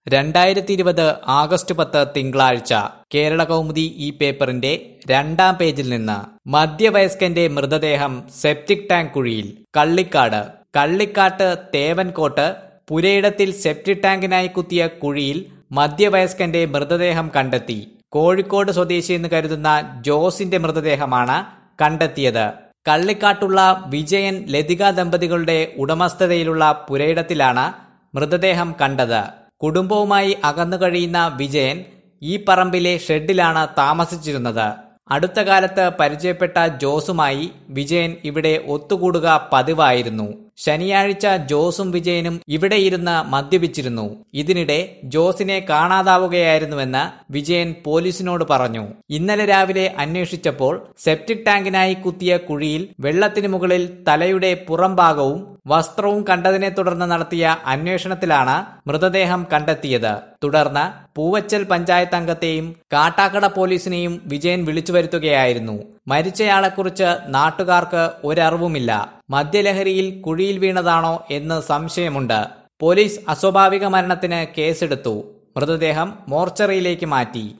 രണ്ടായിരത്തി ഇരുപത് ആഗസ്റ്റ് പത്ത് തിങ്കളാഴ്ച കേരള കൗമുദി ഈ പേപ്പറിന്റെ രണ്ടാം പേജിൽ നിന്ന് മധ്യവയസ്കന്റെ മൃതദേഹം സെപ്റ്റിക് ടാങ്ക് കുഴിയിൽ കള്ളിക്കാട് കള്ളിക്കാട്ട് തേവൻകോട്ട് പുരയിടത്തിൽ സെപ്റ്റിക് ടാങ്കിനായി കുത്തിയ കുഴിയിൽ മധ്യവയസ്കന്റെ മൃതദേഹം കണ്ടെത്തി കോഴിക്കോട് സ്വദേശി എന്ന് കരുതുന്ന ജോസിന്റെ മൃതദേഹമാണ് കണ്ടെത്തിയത് കള്ളിക്കാട്ടുള്ള വിജയൻ ലതിക ദമ്പതികളുടെ ഉടമസ്ഥതയിലുള്ള പുരയിടത്തിലാണ് മൃതദേഹം കണ്ടത് കുടുംബവുമായി അകന്നു കഴിയുന്ന വിജയൻ ഈ പറമ്പിലെ ഷെഡിലാണ് താമസിച്ചിരുന്നത് അടുത്ത കാലത്ത് പരിചയപ്പെട്ട ജോസുമായി വിജയൻ ഇവിടെ ഒത്തുകൂടുക പതിവായിരുന്നു ശനിയാഴ്ച ജോസും വിജയനും ഇവിടെ ഇരുന്ന് മദ്യപിച്ചിരുന്നു ഇതിനിടെ ജോസിനെ കാണാതാവുകയായിരുന്നുവെന്ന് വിജയൻ പോലീസിനോട് പറഞ്ഞു ഇന്നലെ രാവിലെ അന്വേഷിച്ചപ്പോൾ സെപ്റ്റിക് ടാങ്കിനായി കുത്തിയ കുഴിയിൽ വെള്ളത്തിനു മുകളിൽ തലയുടെ പുറം ഭാഗവും വസ്ത്രവും കണ്ടതിനെ തുടർന്ന് നടത്തിയ അന്വേഷണത്തിലാണ് മൃതദേഹം കണ്ടെത്തിയത് തുടർന്ന് പൂവച്ചൽ പഞ്ചായത്ത് അംഗത്തെയും കാട്ടാക്കട പോലീസിനെയും വിജയൻ വിളിച്ചു വരുത്തുകയായിരുന്നു മരിച്ചയാളെക്കുറിച്ച് നാട്ടുകാർക്ക് ഒരറിവുമില്ല മദ്യലഹരിയിൽ കുഴിയിൽ വീണതാണോ എന്ന് സംശയമുണ്ട് പോലീസ് അസ്വാഭാവിക മരണത്തിന് കേസെടുത്തു മൃതദേഹം മോർച്ചറിയിലേക്ക് മാറ്റി